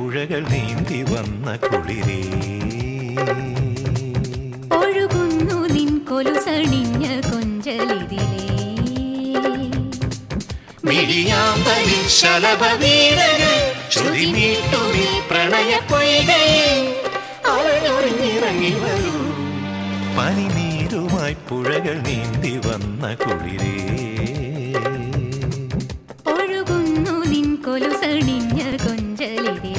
പുഴകൾ നീന്തി വന്ന കുളിരേ ഒഴുകുന്നു നിൻ കൊലുസണിഞ്ഞ കൊഞ്ചലിതിലേ മിഴിയാമ്പലിൽ ശലഭവീരകൾ ശ്രുതി നീട്ടുമി പ്രണയ പൊയ്കയിൽ അവനൊറിഞ്ഞിറങ്ങി വരൂ പനിനീരുമായി പുഴകൾ നീന്തി വന്ന കുളിരേ ഒഴുകുന്നു നിൻ കൊലുസണിഞ്ഞ കൊഞ്ചലിതിലേ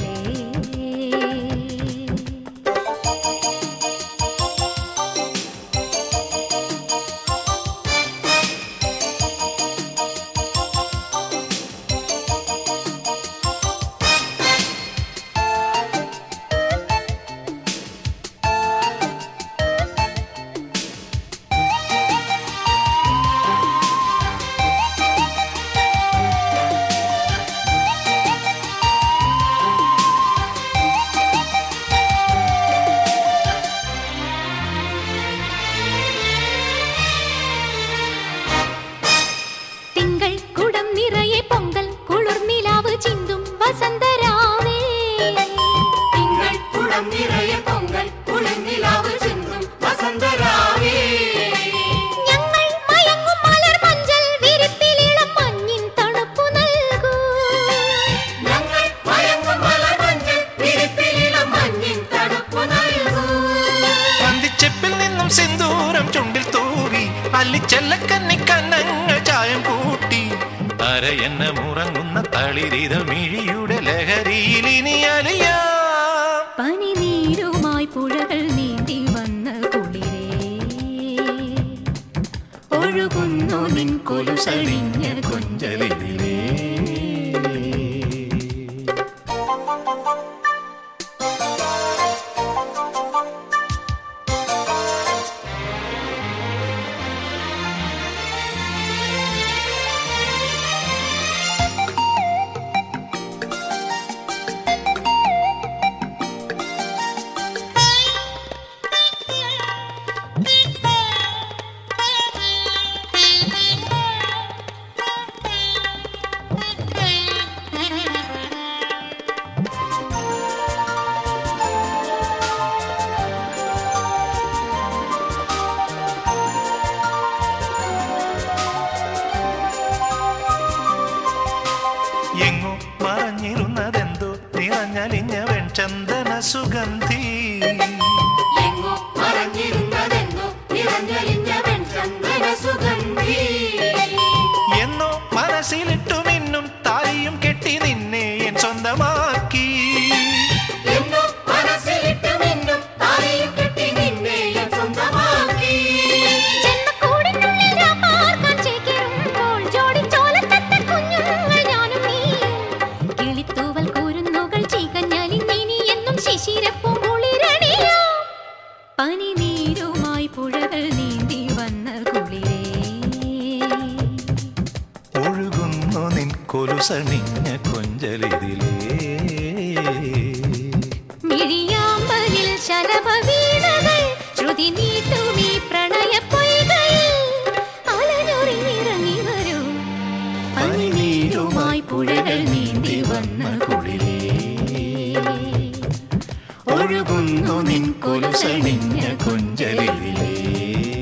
തിങ്കൾ കുടം നിറയെ പൊങ്കൽ കുളിർനിലാവ് ചിന്തും വസന്തരാവേ തിങ്കൾ കുടം നിറയെ പൊങ്കൽ കുളിർനിലാവ് ചിന്തും വസന്തരാവേ ഞങ്ങൾ മയങ്ങും മലർ മഞ്ചൽ വിരിപ്പിലിളം മഞ്ഞിൻ തണുപ്പു നൽകൂ ഞങ്ങൾ മയങ്ങും മലമഞ്ഞിൽ വിരിപ്പിലിളം മഞ്ഞിൻ തണുപ്പു നൽകൂ പന്തിച്ചെപ്പിൽ നിന്നും സിന്ദൂരം ചുണ്ടിൽ തൂവി അല്ലിച്ചെല്ലക്കന്നി കന്നങ്ങൾ ചായം കൂട്ടി അരയെന്ന മുറങ്ങുന്ന തളിരിത മിഴിയുടെ ലഹരിയിൽ ഇനി അലിയാം പനിനീരുമായി പുഴകൾ നീന്തി വന്ന കുളിരേ ഒഴുകുന്നു നിൻ കൊലുസഴിഞ്ഞ കൊഞ്ചലിതിലേ എങ്ങോ മറഞ്ഞിരുന്നതെന്തോ നിറഞ്ഞലിഞ്ഞ വെൺചന്ദന സുഗന്ധി എങ്ങോ മറഞ്ഞിരുന്നതെന്നോ നിറഞ്ഞലിഞ്ഞ വെൺചന്ദന സുഗന്ധി എന്നോ മനസ്സിലിട്ടു മിന്നും താലിയും കെട്ടി നിന്നെ എൻ സ്വന്തമാക്കി എന്നോ മനസ്സിലിട്ട് മിന്നും താലിയും കെട്ടി നിന്നെ ഞാൻ സ്വന്തമാക്കി ജന്മക്കൂടിനുള്ളിൽ രാപ്പാർക്കാൻ ചേക്കേറുമ്പോൾ ജോഡിച്ചോലത്തത്ത കുഞ്ഞുങ്ങൾ ഞാനും നീയും. കിളിത്തൂവൽ കൂരുന്നുകൾ ചീകഞ്ഞലിഞ്ഞിനി എന്നും ശിശിരപ്പൂങ്കുളിരണിയാം. പനിനീരുമായി പുഴകൾ നീന്തി വന്ന കുളിരേ ഒഴുകുന്നു നിൻ കൊലുസണിഞ്ഞ കൊഞ്ചലിതിലേ മിഴിയാമ്പലിൽ ശലഭവീണകൾ ശ്രുതി നീട്ടുമീ പ്രണയപ്പൊയ്കയിൽ അലനൊറിഞ്ഞിറങ്ങി വരൂ പനിനീരുമായി പുഴകൾ നീന്തി വന്ന കുളിരേ ഒഴുകുന്നു നിൻ കൊലുസണിഞ്ഞ കൊഞ്ചലിലേ